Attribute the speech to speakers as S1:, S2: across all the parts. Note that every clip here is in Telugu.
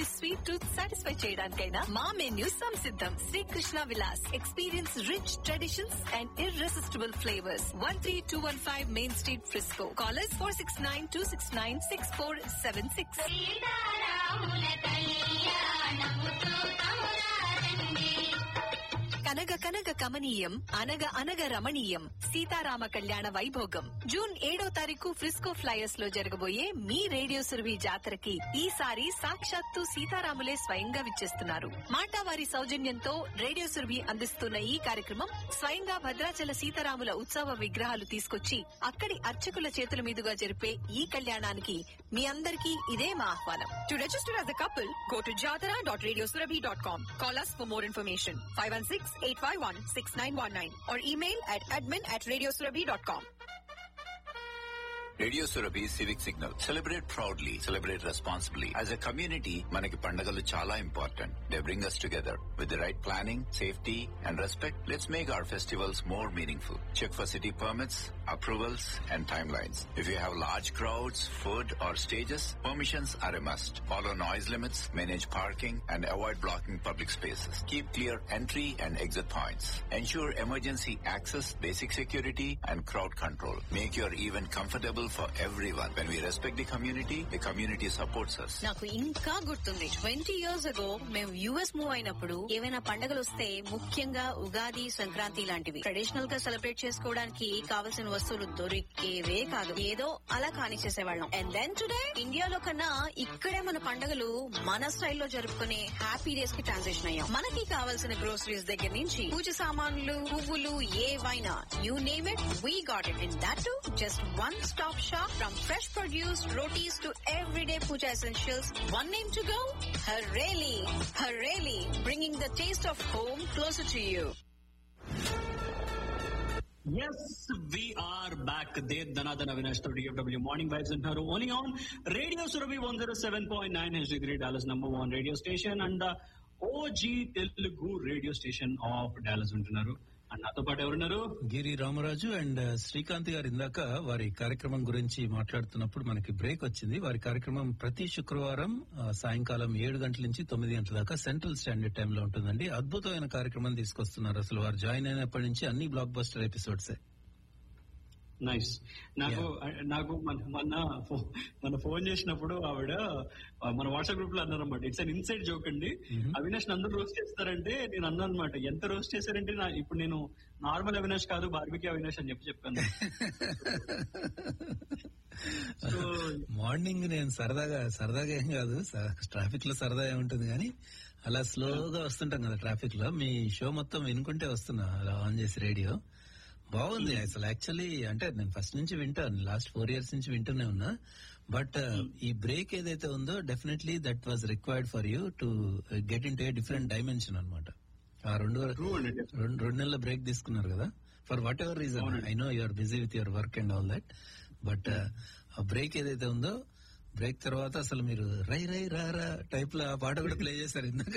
S1: స్వీట్ టూత్ సాటిస్ఫై చేయడానికైనా మా మెన్యూ సంసిద్ధం Sri Krishna Vilas experience rich traditions and irresistible flavours one three two one five main street Frisco callers four six nine two six nine six four seven six కనగ కనగ కమనీయం అనగ అనగ రమణీయం సీతారామ కళ్యాణ వైభోగం జూన్ ఏడో తారీఖు ఫ్రిస్కో ఫ్లైయర్స్ లో జరగబోయే మీ రేడియో సురభి జాతరకి ఈసారి సాక్షాత్తు సీతారాములే స్వయంగా విచ్చేస్తున్నారు మాటావారి సౌజన్యంతో రేడియో సురభి అందిస్తున్న ఈ కార్యక్రమం స్వయంగా భద్రాచల సీతారాముల ఉత్సవ విగ్రహాలు తీసుకొచ్చి అక్కడి అర్చకుల చేతుల మీదుగా జరిపే ఈ కళ్యాణానికి మీ అందరికీ ఇదే మా ఆహ్వానం to register as a couple, go to jatara.radiosurabhi.com. Call us for more information. 516-851-6919 or email at admin at radiosurabhi.com.
S2: Radio Surabhi civic signal celebrate proudly celebrate responsibly as a community మనకి పండుగలు చాలా important they bring us together with the right planning safety and respect let's make our festivals more meaningful check for city permits approvals and timelines if you have large crowds food or stages permissions are a must follow noise limits manage parking and avoid blocking public spaces keep clear entry and exit points ensure emergency access, basic security, and crowd control. Make your event comfortable for everyone. When we respect the community, the community supports us.
S1: నాకు ఇంకా గుర్తుంది ట్వంటీ ఇయర్స్ అగో మేము యుఎస్ మూవ్ అయినప్పుడు ఏవైనా పండుగలు వస్తే ముఖ్యంగా ఉగాది సంక్రాంతి లాంటివి ట్రెడిషనల్ గా సెలబ్రేట్ చేసుకోవడానికి కావలసిన వస్తువులు దొరికేవే కాదు ఏదో అలా కానిచ్చేసేవాళ్ళం అండ్ దెన్ టుడే ఇండియాలో కన్నా ఇక్కడే మన పండుగలు మన స్టైల్లో జరుపుకునే హ్యాపీ డేస్ కి ట్రాన్సిషన్ అయ్యాం మనకి కావాల్సిన గ్రోసరీస్ దగ్గర నుంచి పూజ సామాన్లు పువ్వులు ఏవైనా you name it we got it in that too just one stop shop from fresh produce rotis to everyday puja essentials. One name to go? Hareli. Hareli, bringing the taste of home closer to you.
S3: Yes, we are back. Dev Dhanadhan Avinash to DFW Morning Vibes and Haru only on Radio Surabhi 107.9 HD Degree Dallas number one radio station and the OG Telugu radio station of Dallas ఉంటున్నారు అండ్ నాతో పాటు ఎవరున్నారు
S4: గిరి రామరాజు అండ్ శ్రీకాంత్ గారు ఇందాక వారి కార్యక్రమం గురించి మాట్లాడుతున్నప్పుడు మనకి బ్రేక్ వచ్చింది వారి కార్యక్రమం ప్రతి శుక్రవారం ఆ, సాయంకాలం ఏడు గంటల నుంచి తొమ్మిది గంటల దాకా సెంట్రల్ స్టాండర్డ్ టైం లో ఉంటుందండి అద్భుతమైన కార్యక్రమం తీసుకొస్తున్నారు అసలు వారు జాయిన్ అయినప్పటి నుంచి అన్ని బ్లాక్ బస్టర్ ఎపిసోడ్స్
S3: నైస్ నాకు నాకు మన- మొన్న ఫో- మన ఫోన్ చేసినప్పుడు ఆవిడ ఆ, మన వాట్సాప్ గ్రూప్ లో అన్నారు అనమాట ఇట్స్ అన్ ఇన్సైడ్ జోక్ అండి అవినాష్ అందరూ రోస్ట్ చేస్తారంటే నేను అన్నాను అనమాట ఎంత రోస్ట్ చేశారంటే నా- ఇప్పుడు నేను నార్మల్ అవినాష్ కాదు బార్బికి అవినాష్ అని చెప్పి చెప్పాను సో
S4: మార్నింగ్ నేను సరదాగా సరదాగా ఏం కాదు ట్రాఫిక్ లో సరదా ఉంటుంది కానీ అలా స్లోగా వస్తుంటాం కదా ట్రాఫిక్ లో మీ షో మొత్తం వినుకుంటే వస్తున్నా అలా ఆన్ చేసి రేడియో బాగుంది అసలు యాక్చువల్లీ అంటే నేను ఫస్ట్ నుంచి వింటాను లాస్ట్ ఫోర్ ఇయర్స్ నుంచి వింటూనే ఉన్నా బట్ ఈ బ్రేక్ ఏదైతే ఉందో definitely that was required for you to get into a different dimension అనమాట ఆ రెండు
S3: True అండి.
S4: రెండు రెండు నెలల బ్రేక్ తీసుకున్నారు కదా for whatever reason I know you're busy with your work and all that but ఆ బ్రేక్ ఏదైతే ఉందో బ్రేక్ తర్వాత అసలు మీరు రై రై రా రా టైప్ లో ఆ పాట కూడా ప్లే చేశారు ఇందాక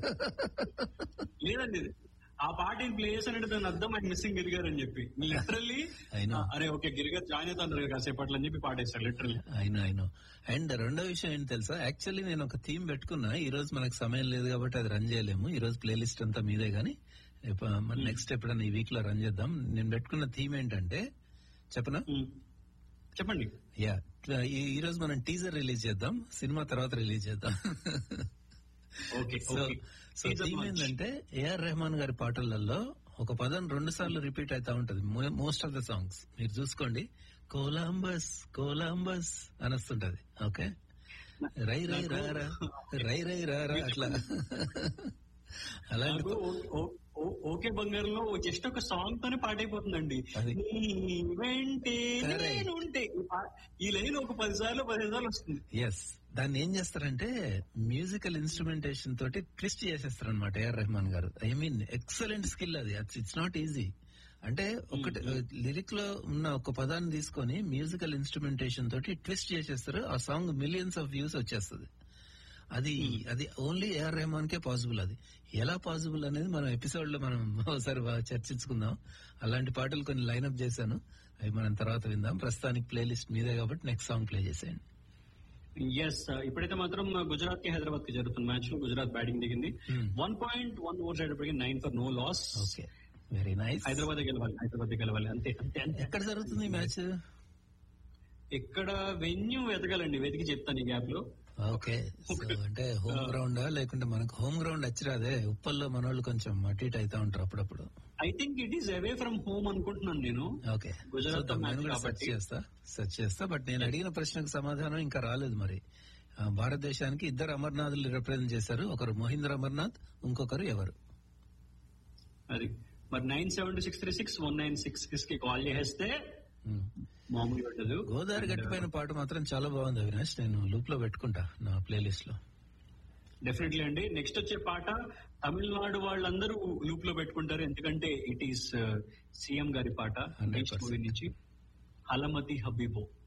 S3: లేదండి ఆ పాట ప్లే చేశానంటే దాని అర్థం ఆయన మిస్సింగ్ గిరిగారు అని చెప్పి లిటరల్లీ
S4: I know.
S3: అరే ఓకే గిరిగారు జాయిన్ అవుతాను కాసేపట్లో అని చెప్పి పాటేశారు లిటరల్లీ
S4: అయినో అయినో అండ్ రెండో విషయం ఏంటి తెలుసా యాక్చువల్లీ నేను ఒక థీమ్ పెట్టుకున్నా ఈ రోజు మనకు సమయం లేదు కాబట్టి అది రన్ చేయలేము ఈ రోజు ప్లేలిస్ట్ అంతా మీదే గానీ నెక్స్ట్ ఎప్పుడైనా ఈ వీక్ లో రన్ చేద్దాం నేను పెట్టుకున్న థీమ్ ఏంటంటే చెప్పనా
S3: చెప్పండి
S4: యా ఈ ఈ రోజు మనం టీజర్ రిలీజ్ చేద్దాం సినిమా తర్వాత రిలీజ్ చేద్దాం
S3: okay
S4: so
S3: okay
S4: so theme ఏంటంటే ఏఆర్ రెహమాన్ గారి పాటలలో ఒక పదం రెండు సార్లు రిపీట్ అవుతా ఉంటది మోస్ట్ ఆఫ్ ద సాంగ్స్ మీరు చూసుకోండి కోలాంబస్ కోలాంబస్ అని వస్తుంటది ఓకే రై రై రారా రై రై రారా అట్లా అలాంటి
S3: నాకు ఓ- ఓ- ఓ- ఓకే బంగారంలో జస్ట్ ఒక సాంగ్ తోనే పాట అయిపోతుందండి
S4: అది.
S3: నీ వెంటే
S4: Correct.
S3: నేను ఉంటే ఈ పా- ఈ లైన్ ఒక పది సార్లు పదిహేను సార్లు వస్తుంది
S4: ఎస్ దాన్ని ఏం చేస్తారంటే మ్యూజికల్ ఇన్స్ట్రుమెంటేషన్ తోటి ట్విస్ట్ చేసేస్తారు అనమాట ఏఆర్ రెహమాన్ గారు ఐ మీన్ ఎక్సలెంట్ స్కిల్ అది ఇట్స్ నాట్ ఈజీ అంటే ఒకటి లిరిక్ లో ఉన్న ఒక పదాన్ని తీసుకొని మ్యూజికల్ ఇన్స్ట్రుమెంటేషన్ తోటి ట్విస్ట్ చేసేస్తారు ఆ సాంగ్ మిలియన్స్ ఆఫ్ వ్యూస్ వచ్చేస్తుంది అది అది ఓన్లీ ఏఆర్ రెహమాన్ కే పాసిబుల్ అది ఎలా పాసిబుల్ అనేది మనం ఎపిసోడ్ లో మనం ఒకసారి బాగా చర్చించుకుందాం అలాంటి పాటలు కొన్ని లైన్అప్ చేశాను అవి మనం తర్వాత విందాం ప్రస్తుతానికి ప్లేలిస్ట్ మీదే కాబట్టి నెక్స్ట్ సాంగ్ ప్లే చేసేయండి
S3: ఎస్ ఇప్పుడైతే మాత్రం గుజరాత్ కి హైదరాబాద్ కి జరుగుతున్న మ్యాచ్ లో గుజరాత్ బ్యాటింగ్ దిగింది వన్ పాయింట్ వన్ ఓవర్స్ అయినప్పటికీ nine for no loss
S4: okay very nice
S3: Hyderabad గెలవాలి హైదరాబాద్ గెలవాలి అంతే అంతే అంతే
S4: ఎక్కడ జరుగుతుంది ఈ మ్యాచ్
S3: ఇక్కడ వెన్యూ వెతకాలండి వెతికి చెప్తాను ఈ గ్యాప్ లో
S4: ఓకే సో అంటే హోమ్ గ్రౌండ్ లేకుంటే మనకు హోమ్ గ్రౌండ్ వచ్చిరాదే ఉప్పల్లో మన వాళ్ళు కొంచెం అటు ఇటు అవుతా ఉంటారు అప్పుడప్పుడు
S3: I think it is away from home అనుకుంటున్నాను నేను
S4: ఓకే
S3: గుజరాత్
S4: చూద్దాం,
S3: మ్యాచ్
S4: నేను కూడా సెర్చ్
S3: కాబట్టి.
S4: చేస్తా సెర్చ్ చేస్తా బట్ నేను అడిగిన ప్రశ్నకు సమాధానం ఇంకా రాలేదు మరి ఆ, భారతదేశానికి ఇద్దరు అమర్నాథ్లు రిప్రజెంట్ చేశారు ఒకరు మోహింద్ర అమర్నాథ్ ఇంకొకరు ఎవరు
S3: అది మరి nine seven two six three six one nine six six కి కాల్ చేస్తే
S4: ఉమ్.
S3: మామూలుగా ఉండదు
S4: గోదావరి గట్టిపోయిన పాట మాత్రం చాలా బాగుంది అవినాష్ నేను లూప్ లో పెట్టుకుంటా నా ప్లేలిస్ట్ లో
S3: డెఫినెట్లీ అండి నెక్స్ట్ వచ్చే పాట తమిళనాడు వాళ్ళందరూ లూప్ లో పెట్టుకుంటారు ఎందుకంటే ఇట్ ఈస్ సీఎం గారి పాట
S4: 100%
S3: మూవీ నుంచి హలమతి హబీబో